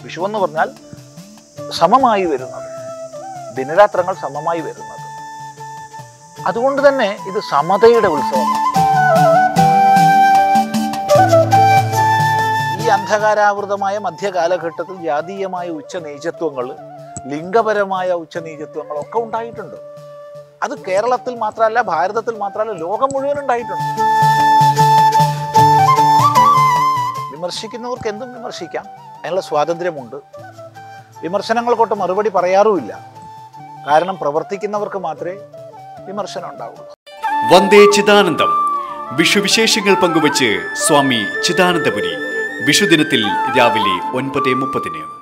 വിഷു എന്ന് പറഞ്ഞാൽ സമമായി വരുന്നത് ദിനരാത്രങ്ങൾ സമമായി വരുന്നത് അതുകൊണ്ട് തന്നെ ഇത് സമതയുടെ ഉത്സവമാണ് ഈ അന്ധകാരാവൃതമായ മധ്യകാലഘട്ടത്തിൽ ജാതീയമായ ഉച്ചനീചത്വങ്ങൾ ലിംഗപരമായ ഉച്ചനീചത്വങ്ങൾ ഒക്കെ ഉണ്ടായിട്ടുണ്ട് അത് കേരളത്തിൽ മാത്രമല്ല ഭാരതത്തിൽ മാത്രമല്ല ലോകം മുഴുവൻ ഉണ്ടായിട്ടുണ്ട് വിമർശിക്കുന്നവർക്ക് എന്തും വിമർശിക്കാം അതിനുള്ള സ്വാതന്ത്ര്യമുണ്ട് വിമർശനങ്ങൾക്കൊട്ട് മറുപടി പറയാറുമില്ല കാരണം പ്രവർത്തിക്കുന്നവർക്ക് മാത്രമേ വിമർശനം ഉണ്ടാവുള്ളൂ വന്ദേ ചിദാനന്ദം വിഷുവിശേഷങ്ങൾ പങ്കുവച്ച് സ്വാമി ചിദാനന്ദപുരി വിഷുദിനത്തിൽ രാവിലെ ഒൻപത് മുപ്പതിന്